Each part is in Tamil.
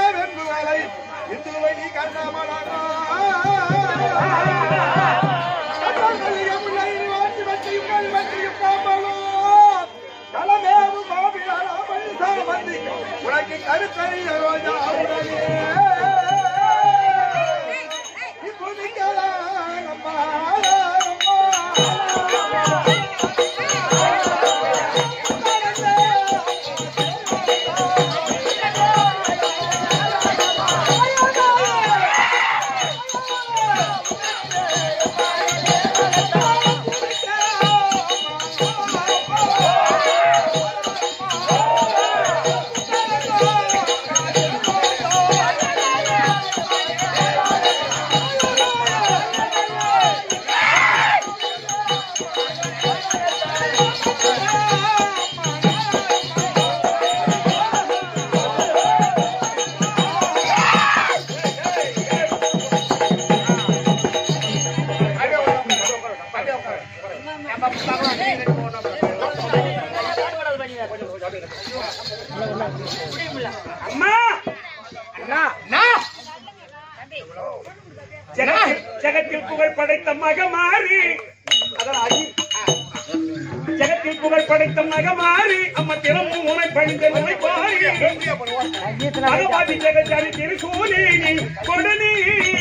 வெங்குவலை இந்துவை நீ கண்ணாமலானா உனக்கு கருத்தறிய ரோஜா உடனே அம்மா அண்ணா ஜெகத்தில் ஜெகத்தில் புகழ் படைத்த மகமாரி அதான் ஐ. ஜெகத்தில் புகழ் படைத்த மகமாரி அம்மா திறமும் உனை பணிந்த உனை பாரி பகவாதி ஜெகஜாரி திருசூலி கொடுநீ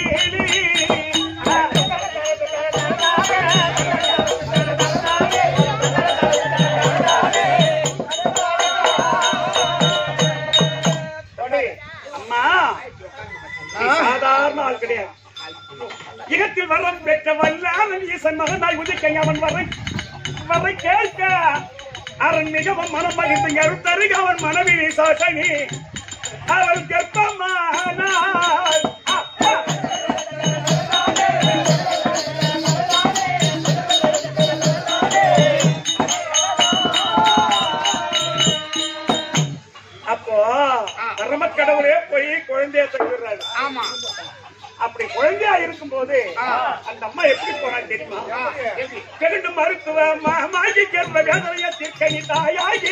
அம்மா நீ சாதாரண ஆள் கிடையாது இகத்தில் வரம் பெற்ற வல்லாளன் ஈசன் மகனாய் உதிக்கை அவன் வரை வரை கேட்க அவன் மிகவும் மனம் மகிழ்ந்து கருத்தருக அவன் மனவினை சாசனி அவள் கெப்பமானாள் அப்போ பரம கடவுளே போய் குழந்தைய தங்குறாரு ஆமா அப்படி குழந்தையா இருக்கும்போது அந்த அம்மா எப்படி போனா தெரியுமா கெடுண்டு மருத்துவ மாகி கேள்வ வேதனைய தீர்க்கணி தாயாகி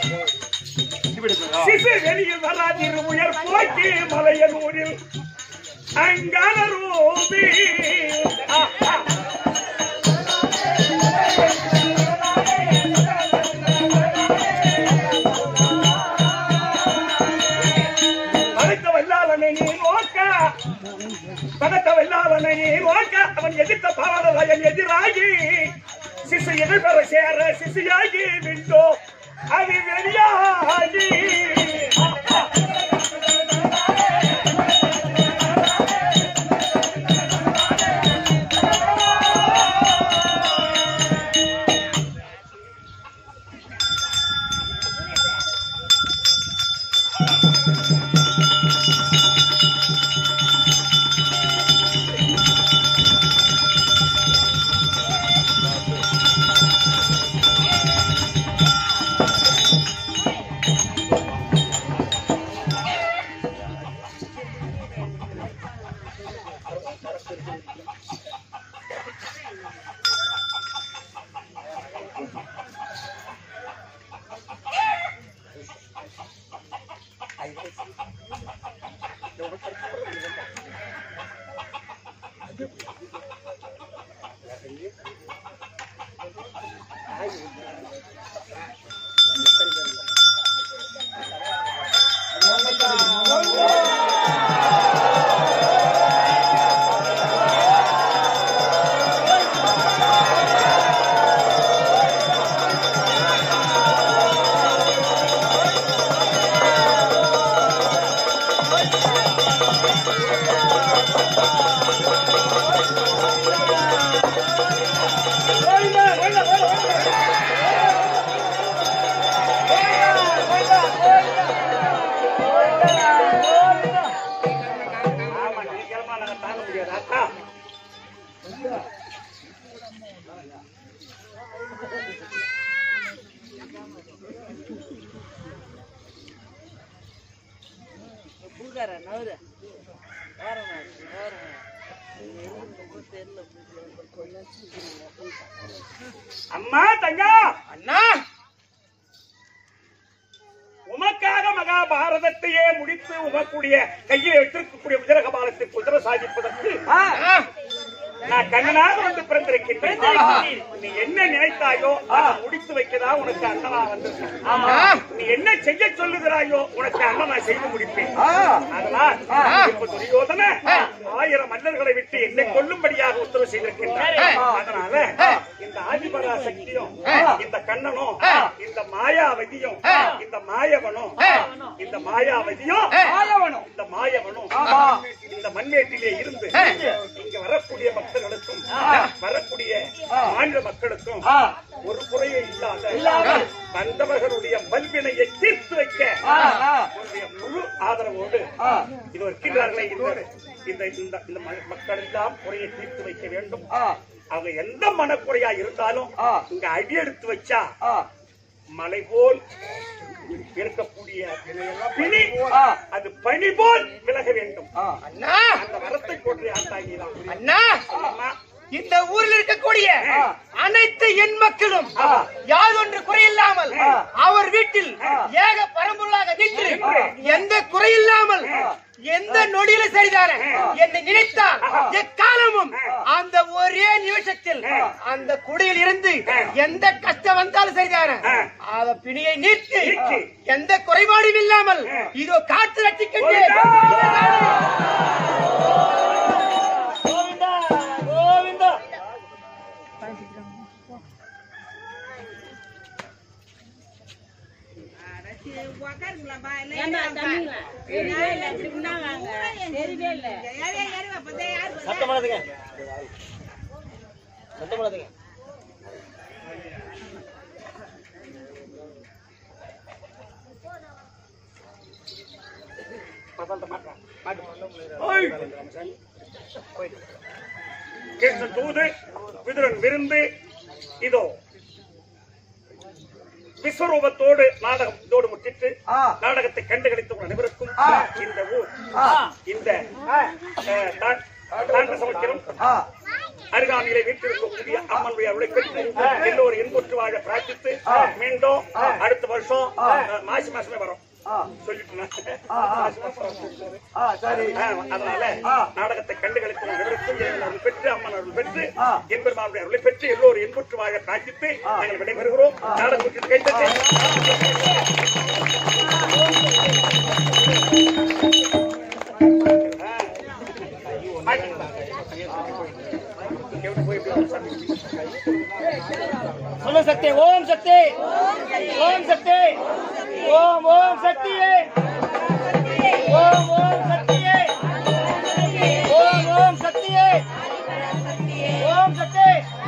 சிசு வெளியில் வராதிரு உயர் போக்கி மலையனூரில் அங்கான ரூபி ஆ, ஆ. படைத்த வல்லாளனை நீ நோக்க படைத்த வல்லாளனை நீ நோக்க அவன் எதிர்த்த பாவலராயன் எதிராகி சிசு எதிர்பெற சேர சிசியாகி விண்டோ அது வெளியாகி ஆமா நீங்களமா நாங்க தாங்க முடியாது அக்கா அம்மா தங்கா அண்ணா உமக்காக மகா மகாபாரதத்தையே முடித்து உமக்கூடிய கையை வைத்திருக்கக்கூடிய உஜரகபாலத்தை குதிரை சாதிப்பதற்கு நான் கண்ணனாக வந்து பிறந்திருக்கின்றேன் நீ என்ன நினைத்தாயோ அதை முடித்து வைக்கதான் உனக்கு அண்ணனா வந்திருக்கேன் நீ என்ன செய்ய சொல்லுகிறாயோ உனக்கு அண்ணன் நான் செய்து முடிப்பேன் அதனால் இப்ப துரியோதன ஆயிரம் மன்னர்களை விட்டு என்னை கொல்லும்படியாக உத்தரவு செய்திருக்கின்றார் அதனால இந்த ஆதிபரா சக்தியும் இந்த கண்ணனும் இந்த மாயாவதியும் இந்த மாயவனும் இந்த மாயாவதியும் இந்த மாயவனும் இந்த மண்மேட்டிலே இருந்து இங்க வரக்கூடிய பக்தர்களுக்கும் வரக்கூடிய மாநில மக்களுக்கும் ஒரு குறையே இல்லாத வந்தவர்களுடைய வல்வினையை தீர்த்து வைக்க உன்னுடைய முழு ஆதரவோடு இது இருக்கின்றார்களே இந்த இந்த இந்த இந்த ம- மக்கள் எல்லாம் குறையை தீர்த்து வைக்க வேண்டும் அவங்க எந்த மனக்குறையா இருந்தாலும் இங்க அடி எடுத்து வச்சா மலை போல் இருக்கக்கூடிய பிணி அது பனி போல் விலக வேண்டும் அண்ணா அந்த வரத்தை போட்டு ஆண்டாங்கிதான் அண்ணா இந்த ஊரில் இருக்கக்கூடிய அனைத்து எண் மக்களும் யாதொன்று குறையில்லாமல் அவர் வீட்டில் ஏக பரம்பொருளாக நின்று எந்த குறையில்லாமல் எந்த நொடியில சரிதானே என்னை நினைத்தால் எக்காலமும் அந்த ஒரே நிமிஷத்தில் அந்த குடியில் இருந்து எந்த கஷ்டம் வந்தாலும் சரிதானே அத பிணியை நீர்த்து எந்த குறைபாடும் இல்லாமல் இதோ காத்து ரட்டிக்கின்றேன் கிருஷ்ணன் தூது விதுரன் விருந்து இதோ விஸ்வரூபத்தோடு நாடகம் இதோடு முற்றிட்டு நாடகத்தை கண்டுகளித்த உங்கள் அனைவருக்கும் இந்த ஊர் இந்த அஹ், தா- தாண்ட சமக்கிரம் அருகாமையிலே வீட்டிருக்கக்கூடிய அம்மனுடைய அருளை பெற்று எல்லோரும் இன்புற்று வாழ பிரார்த்தித்து மீண்டும் அடுத்த வருஷம் அஹ், மாசி மாசமே வரும் சொல்லிட்டு மாசி மாசம் வரும். ஆ, அதனால நாடகத்தை கண்டுகளித்து அனைவருக்கும் இறைவன் அருள் பெற்று அம்மன் அருள் பெற்று எம்பெருமானுடைய அருளை பெற்று எல்லோரும் இன்புற்று வாழ பிரார்த்தித்து நாங்கள் விடைபெறுகிறோம் நாடகத்திற்கு கைத்தட்டு சொல்ல சக்தி ஓம் சக்தி ஓம் சக்தி ஓம் ஓம் சக்தியே ஓம் ஓம் சக்தியே ஓம் ஓம் சக்தியே ஓம் சக்தி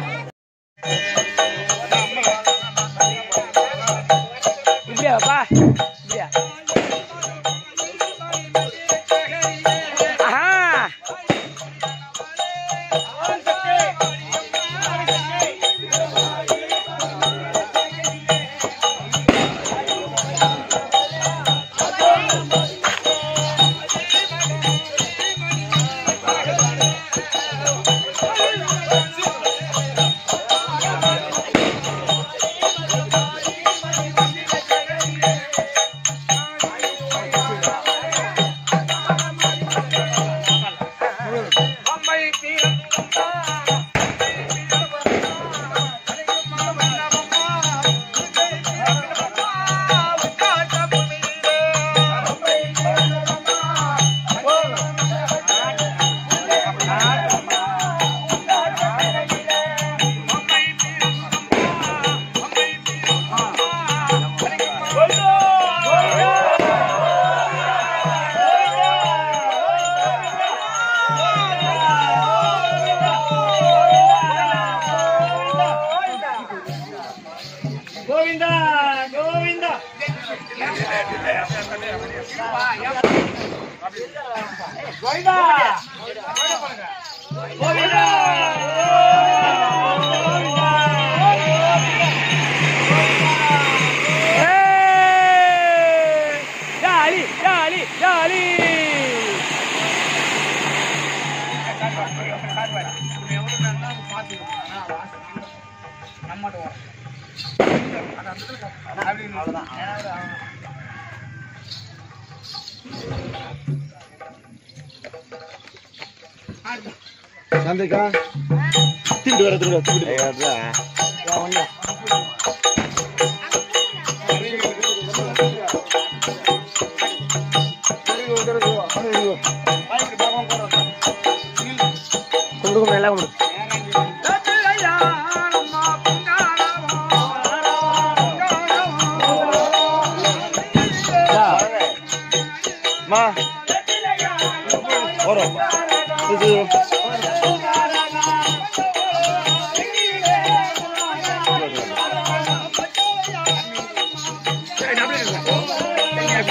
இப்படியாப்பா இப்படியா ஆஹா Om Shakti Om Shakti Govinda Govinda Govinda Govinda jolly jolly jolly சந்திக்கா திண்டு வர திண்டு வர, திண்டு வர. கும்பிடு நல்லா கும்பிடு மா வரோம் இது சரி, அப்படியே இருங்க.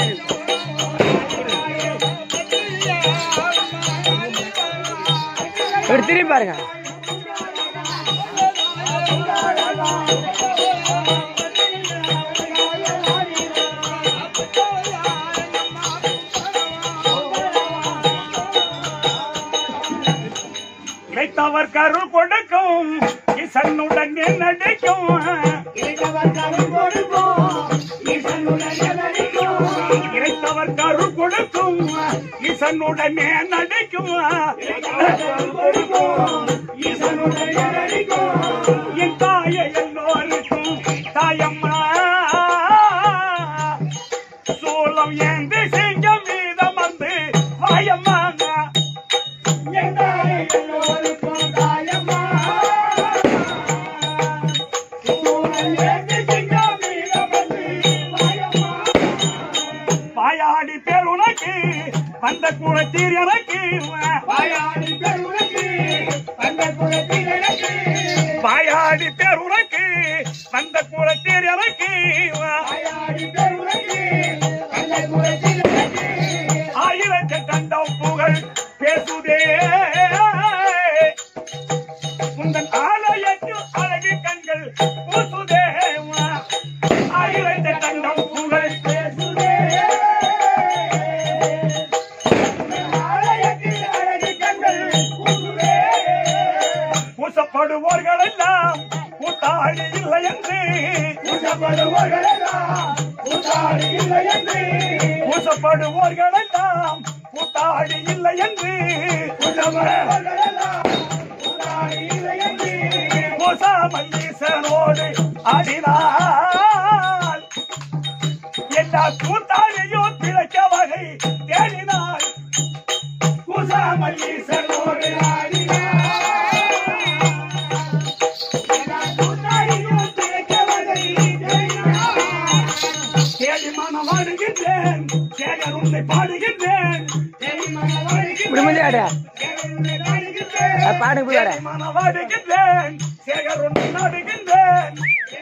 இப்படி திரும்பி பாருங்க இழைத்தவர் கருள் கொடுக்கும் இசன்னுடனே நடிக்கும் இழைத்தவர் கருள் கொடுக்கும் இசன்னுடனே நடிக்கும் என் தாய எல்லோருக்கும் தாயம்மா சூலம் ஏந்தி சிங்கம் மீதம் வந்து வாயம்மா என் தாய எல்லோருக்கும் தாயம்மா சூலம் ஏந்தி சிங்கம் மீதம் வந்து வாயம்மா வாயாடி பேர் உனக்கு வந்த குளத்தீர் எனக்கு வாயாடி பேர் உனக்கு வந்த குளத்தீர் எனக்கு வாயாடி பேர் உனக்கு வந்த குளத்தீர் எனக்கு வாயாடி பேர் உனக்கு வந்த குளத்தீர் எனக்கு ஆயிரத்தி கண்டம் புகழ் பேசுதே உந்தன் ஆலயத்தில் அழகு கண்கள் பூசுதே ஆயிரத்தி கண்டம் புகழ் பேசுதே ஆலயத்தில் அழகு கண்கள் பூசுதே பூசப்படுவோர்கள் எல்லாம் கூட்டாளி இல்லை என்று பூசப்படுவோர்கள் எல்லாம் கூட்டாளி இல்லை என்று பூசப்படுவோர்கள் எல்லாம் கூட்டாளி இல்லை என்று பூசப்படுவோர்கள் எல்லாம் கூட்டாளி இல்லை என்று பூசாமல் ஈசனோடு ஆடினார் எல்லா கூட்டாளியும் பிழைக்க வகை தேடினார் பூசாமல் ஈசனோடு ஆடினார் தேடி மனம் வாடுகின்றேன் சேகர் உன்னை பாடுகின்றேன் தேடி மனம் இப்படி முடிஞ்சு ஆடு பாடு இப்படி ஆடு மனம் வாடுகின்றேன் சேகர் உன்னை நாடுகின்றேன்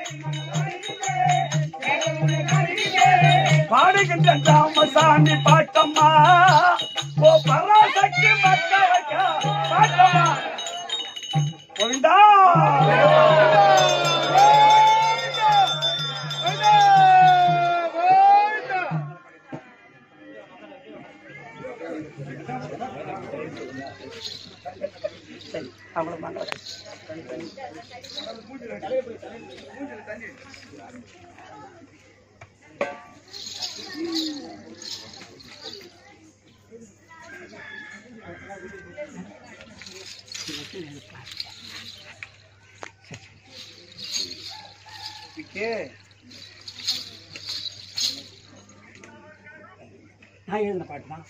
பாடுகின்றேன் ராமசாமி பாட்டம்மா ஓ பராசக்தி மக்களுக்கு பாட்டம்மா கோவிந்தா அவ்வளவு நான் எழுந்த பாட்டு தான்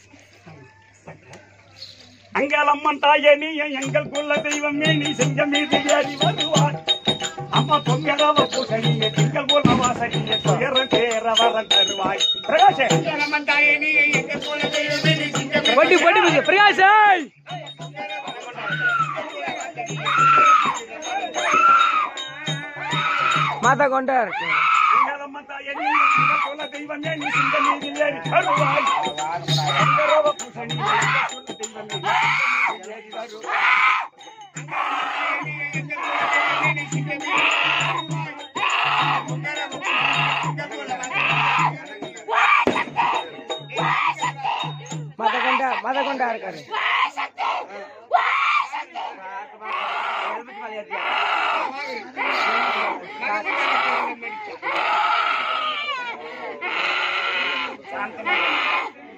அங்கலம்மன் தாயே நீ எங்கள் குல தெய்வமே நீ செஞ்ச மீது ஏறி வருவாய் அம்மா பொங்கலவ பூசணிய திங்கள் குல வாசனிய துயர தேர வர தருவாய் பிரகாஷ் பட்டி பட்டி முடிஞ்சு பிரகாஷ் மாதா கொண்டா இருக்கு அங்கலம்மன் தாயே நீ எங்கள் குல தெய்வமே நீ செஞ்ச மீது ஏறி வருவாய் பொங்கலவ பூசணிய எங்கள் குல தெய்வமே நீ ஏறி வருவாய் மாதா கொண்டா மாதா கொண்டா இருக்காரு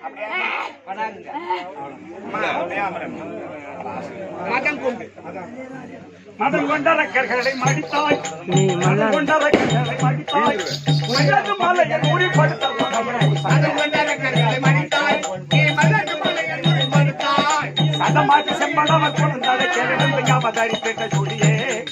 மதம் கொண்டு மதம் கொண்ட ரக்கர்களை மடித்தாய் மதம் கொண்ட ரக்கர்களை மடித்தாய் உயர்ந்து மலையை முடிப்படுத்த மதம் கொண்டாட கருத்தை மடித்தாய் நீ மதத்து மலையை முடிப்படுத்தாய் சதமாட்டி செம்பளவ கொண்டாட கேரளம் அவதரித்த சொல்லியே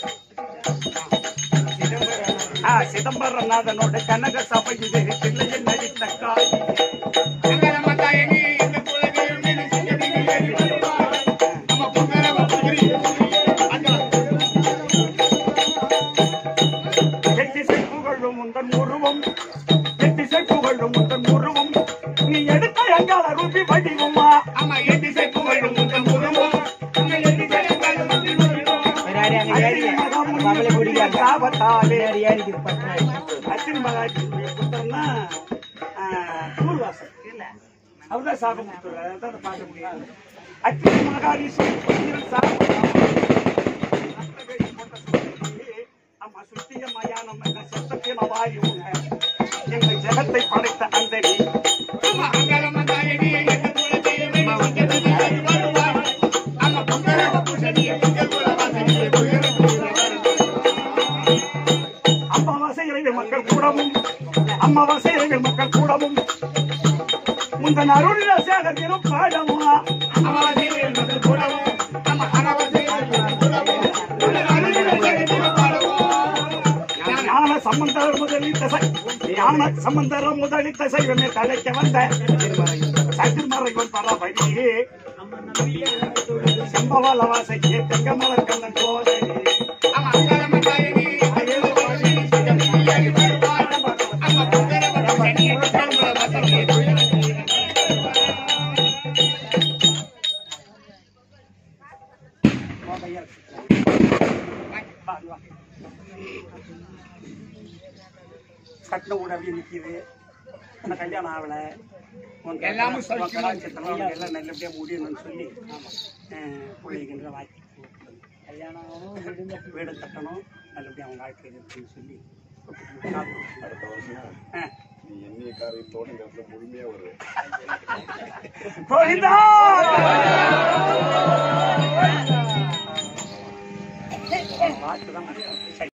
ஆ சிதம்பரநாதனோட கனக சபை இது பிள்ளையை நடித்த காய் சங்கர மத்தாயனி இந்த குலகையும் நீ செஞ்சதி ஏறி வருவாய் நம்ம பொங்கரவ புதிரி அந்த எட்டிசை புகழும் உந்தன் உருவம் எட்டிசை புகழும் உந்தன் உருவம் நீ எடுத்த எங்கால ரூபி வடிவமா ஆமா எட்டி செப்பு வரும் உங்கள் உருவம் அங்க எட்டி செப்பு வந்து வருவோம் காவத்தாலே அத்தின் மகாட்சி புத்தர்னா நூல்வாசர் இல்ல அவர்தான் சாபம் கொடுத்துருவாரு அதான் பார்க்க முடியாது அத்தின் மகாரீஸ்வரர் சாபம் அம்மா சுத்திய மயானம் என்ற சத்தத்தின் வாரி எங்கள் ஜெகத்தை படைத்த அந்த நீ ஆமா சங்கர மத்தாயனி இந்த குலகையும் நீ செஞ்சதி ஏறி வருவாய் நம்ம பொங்கரவ புதிரி இந்த குலவாசனி அம்மாவாசை இறைவில் மக்கள் கூடவும் அம்மாவாசை இறைவில் மக்கள் கூடவும் முந்தன் அருள் சேகத்திலும் பாடவும் அமாவாசையில் மக்கள் கூடவும் நம்ம அமாவாசையில் மக்கள் கூடவும் உன்னை அருளில் பாடுவோம் ஞான சம்பந்தர் முதலித்த சை- ஞான சம்பந்தர் முதலித்த சைவமே தலைக்க வந்த சத்திர்மறைவன் பரபடி செம்பவால வாசைக்கு தெங்கமலர் கண்ணன் கோதை ஆமா சங்கர மத்தாயனி இந்த குலவாசனி செஞ்சதி ஏறி வருவாய் நம்ம பொங்கரவ புதிரி இந்த குலவாசனி கட்டின உடம்பு நிக்குது அந்த கல்யாணம் ஆகல உன் எல்லாமும் உன் சௌக்கியமா கலாச்சாரத்துல உனக்கு எல்லாம் நல்லபடியா முடியணும்னு சொல்லி பிள்ளைகின்ற வாக்கி கல்யாணம் ஆகணும், வீடு கட்டணும் நல்லபடியா அவங்க வாழ்க்கை இருக்குன்னு சொல்லி அடுத்த வருஷம் ஆ. நீ எண்ணிய காரை தோட்டம் காட்டுல முழுமையா வருவேன் கோவிந்தா பார்த்துதான்